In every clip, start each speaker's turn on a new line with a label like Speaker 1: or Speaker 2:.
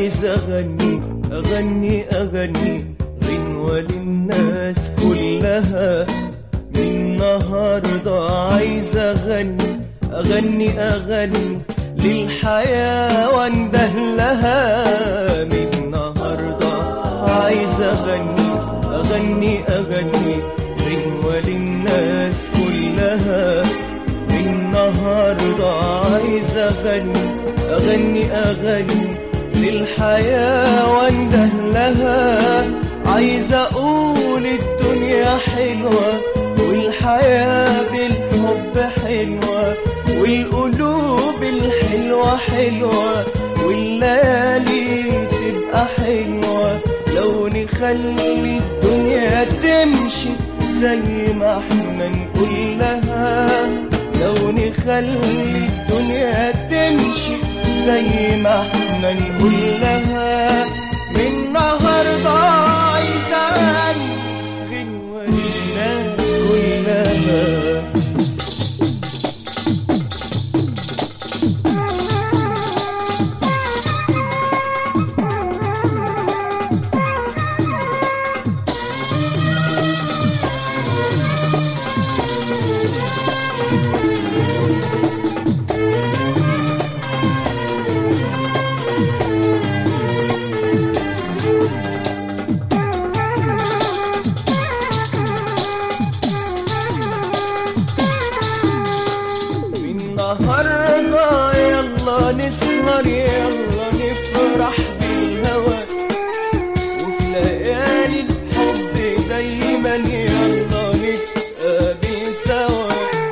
Speaker 1: عايز اغني اغني اغني غنوة للناس كلها من النهاردة عايز اغني اغني اغني للحياة وانده لها من النهاردة عايز اغني اغني اغني غنوة للناس كلها من النهاردة عايز اغني اغني اغني للحياة وانده لها عايز اقول الدنيا حلوة والحياة بالحب حلوة والقلوب الحلوة حلوة والليالي تبقى حلوة لو نخلي الدنيا تمشي زي ما احنا نقول لها لو نخلي الدنيا تمشي زي ما احنا نقول لها من النهارده عايزة أغني غنوة للناس كلها من النهارده يلا نسهر يلا نفرح بالهوى وفي ليالي الحب دايما يلا نتقابل سوا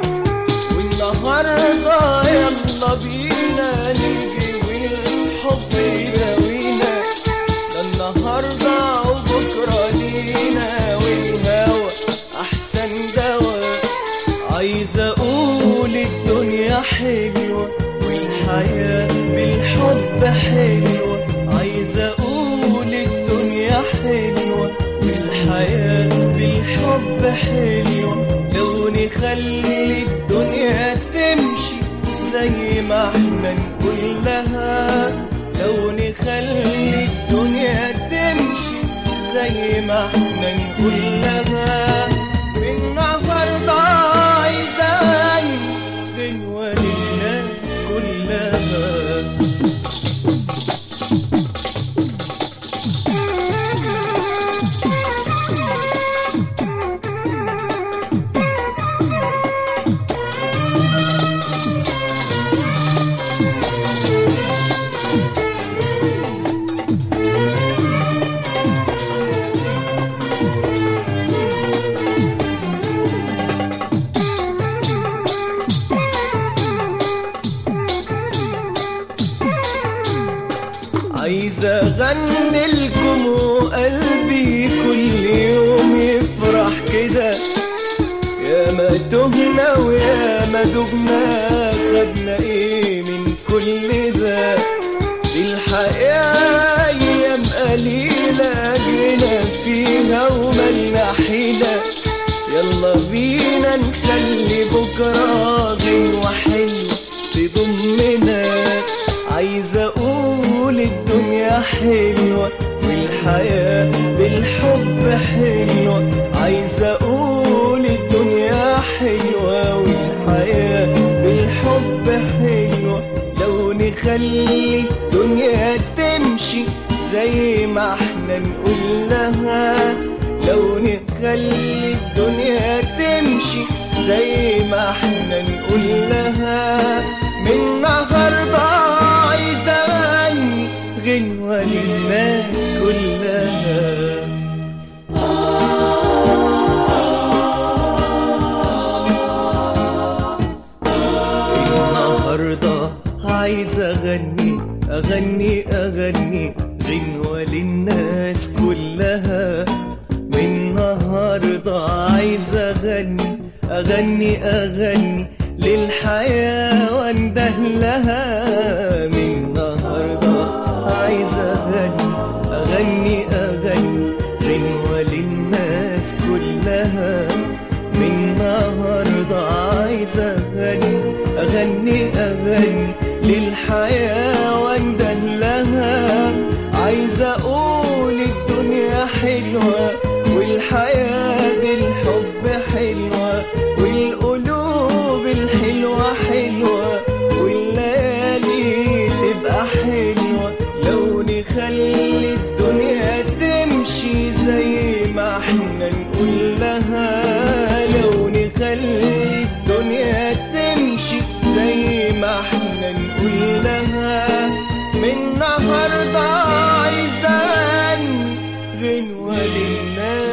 Speaker 1: والنهارده يلا بينا نيجي والحب يداوينا ده النهارده وبكره لينا والهوى احسن دوا عايز اقول الدنيا حلوة والحياة بالحب حلوة عايز اقول الدنيا حلوة والحياة بالحب حلوة لو نخلي الدنيا تمشي زي ما احنا نقول لها لو نخلي الدنيا تمشي زي ما احنا نقول لها من النهارده عايز اغني غنوة للناس كلها عايز اغني لكم وقلبي كل يوم يفرح كده يا ما تهنا ويا ما دبنا خدنا ايه من كل ده الحياة ايام قليلة جينا فيها وملنا حيلة يلا بينا نخلي بكرة غنوة حلوة تضمنا عايز اقول الدنيا حلوة والحياة بالحب حلوة عايز اقول الدنيا حلوة والحياة بالحب حلوة لو نخلي الدنيا تمشي زي ما احنا نقول لها لو نخلي الدنيا تمشي زي ما احنا نقول لها من النهارده عايز اغني غنوة للناس كلها النهارده عايز اغني اغني اغني غنوة للناس كلها من النهارده عايز اغني اغني اغني للحياة وانده لها من النهارده عايز اغني اغني اغني غنوة للناس كلها من النهارده عايز اغني اغني اغني للحياة وانده لها نقول لها لو نخلي الدنيا تمشي زي ما احنا نقول لها من النهارده عايزة أغني غنوة للناس